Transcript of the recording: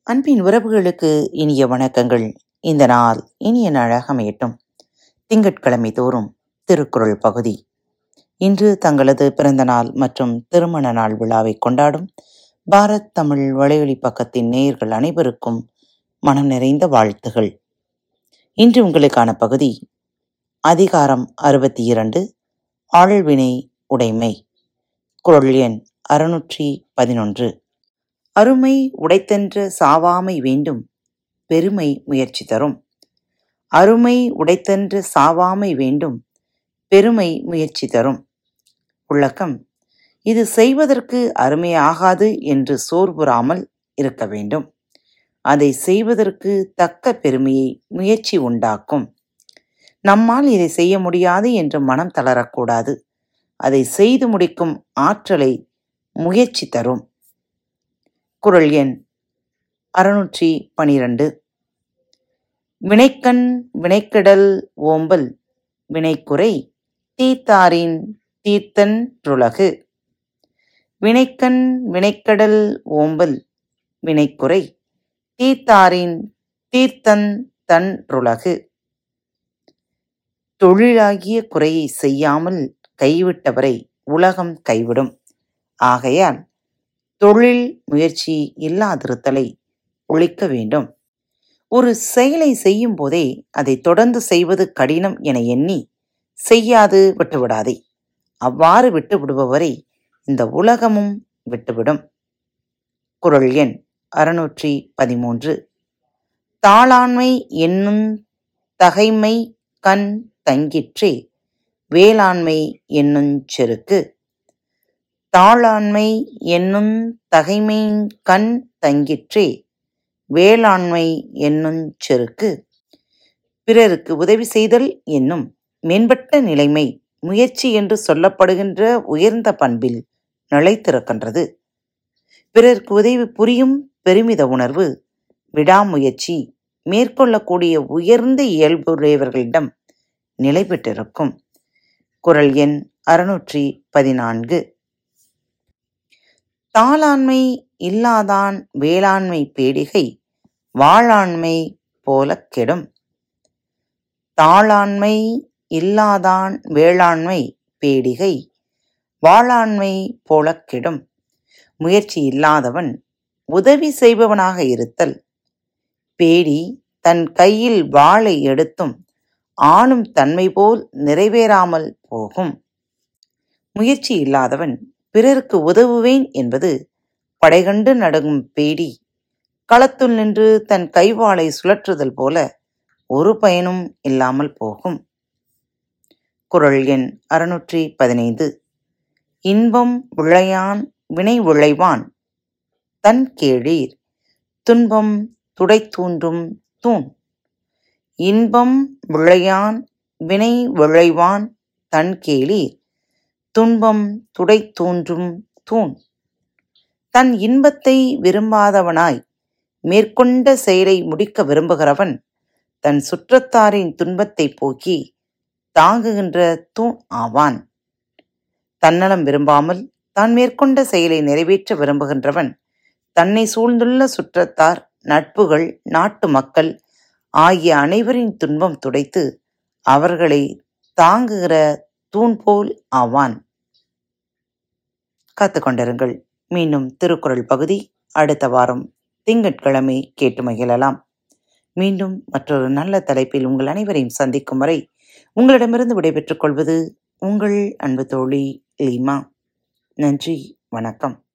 அன்பின் உறவுகளுக்கு இனிய வணக்கங்கள் இந்த நாள் இனிய நாளாக அமையட்டும் திங்கட்கிழமை தோறும் திருக்குறள் பகுதி இன்று தங்களது பிறந்த நாள் மற்றும் திருமண நாள் விழாவை கொண்டாடும் பாரத் தமிழ் வலையொலி பக்கத்தின் நேயர்கள் அனைவருக்கும் மனம் நிறைந்த வாழ்த்துகள் இன்று உங்களுக்கான பகுதி அதிகாரம் அறுபத்தி இரண்டு ஆழ்வினை உடைமை குரல் எண் அறுநூற்றி பதினொன்று அருமை உடைத்தென்ற சாவாமை வேண்டும் பெருமை முயற்சி தரும் அருமை உடைத்தென்று சாவாமை வேண்டும் பெருமை முயற்சி தரும் உள்ளக்கம் இது செய்வதற்கு அருமையாகாது என்று சோர்வுறாமல் இருக்க வேண்டும் அதை செய்வதற்கு தக்க பெருமையை முயற்சி உண்டாக்கும் நம்மால் இதை செய்ய முடியாது என்று மனம் தளரக்கூடாது அதை செய்து முடிக்கும் ஆற்றலை முயற்சி தரும் குரல் எண் அறுநூற்றி பனிரெண்டு வினைக்கண் வினைக்கிடல் ஓம்பல் வினைக்குறை தீத்தாரின் தீர்த்தன்றுலகு வினைக்கண் வினைக்கடல் ஓம்பல் வினைக்குறை தீத்தாரின் தீர்த்தன் தன்றுலகு தொழிலாகிய குறையை செய்யாமல் கைவிட்டவரை உலகம் கைவிடும் ஆகையால் தொழில் முயற்சி இல்லாதிருத்தலை ஒழிக்க வேண்டும் ஒரு செயலை செய்யும் போதே அதை தொடர்ந்து செய்வது கடினம் என எண்ணி செய்யாது விட்டுவிடாதே அவ்வாறு விட்டு விடுபவரை இந்த உலகமும் விட்டுவிடும் குரல் எண் அறுநூற்றி பதிமூன்று தாளாண்மை என்னும் தகைமை கண் தங்கிற்றே வேளாண்மை என்னும் செருக்கு தாளாண்மை என்னும் தகைமை கண் தங்கிற்றே வேளாண்மை என்னும் செருக்கு பிறருக்கு உதவி செய்தல் என்னும் மேம்பட்ட நிலைமை முயற்சி என்று சொல்லப்படுகின்ற உயர்ந்த பண்பில் நிலைத்திருக்கின்றது பிறருக்கு உதவி புரியும் பெருமித உணர்வு விடாமுயற்சி மேற்கொள்ளக்கூடிய உயர்ந்த இயல்புடையவர்களிடம் நிலை பெற்றிருக்கும் குரல் எண் அறுநூற்றி பதினான்கு தாளாண்மை இல்லாதான் வேளாண்மை பேடிகை வாளாண்மை போலக் கெடும் தாளாண்மை இல்லாதான் வேளாண்மை பேடிகை வாளாண்மை போலக் கெடும் முயற்சி இல்லாதவன் உதவி செய்பவனாக இருத்தல் பேடி தன் கையில் வாளை எடுத்தும் ஆளும் தன்மை போல் நிறைவேறாமல் போகும் முயற்சி இல்லாதவன் பிறருக்கு உதவுவேன் என்பது படைகண்டு நடுங்கும் பேடி களத்துள் நின்று தன் கைவாளை சுழற்றுதல் போல ஒரு பயனும் இல்லாமல் போகும் குரல் எண் அறுநூற்றி பதினைந்து இன்பம் விளையான் வினை விளைவான் தன் கேளீர் துன்பம் துடை தூண்டும் தூண் இன்பம் விளையான் வினை விளைவான் தன் கேளீர் துன்பம் துடை தூண்டும் தூண் தன் இன்பத்தை விரும்பாதவனாய் மேற்கொண்ட செயலை முடிக்க விரும்புகிறவன் தன் சுற்றத்தாரின் துன்பத்தை போக்கி தாங்குகின்ற தூண் ஆவான் தன்னலம் விரும்பாமல் தான் மேற்கொண்ட செயலை நிறைவேற்ற விரும்புகின்றவன் தன்னை சூழ்ந்துள்ள சுற்றத்தார் நட்புகள் நாட்டு மக்கள் ஆகிய அனைவரின் துன்பம் துடைத்து அவர்களை தாங்குகிற தூண் போல் ஆவான் காத்துக்கொண்டிருங்கள் மீண்டும் திருக்குறள் பகுதி அடுத்த வாரம் திங்கட்கிழமை கேட்டு மகிழலாம் மீண்டும் மற்றொரு நல்ல தலைப்பில் உங்கள் அனைவரையும் சந்திக்கும் வரை உங்களிடமிருந்து விடைபெற்றுக் கொள்வது உங்கள் அன்பு தோழி லீமா நன்றி வணக்கம்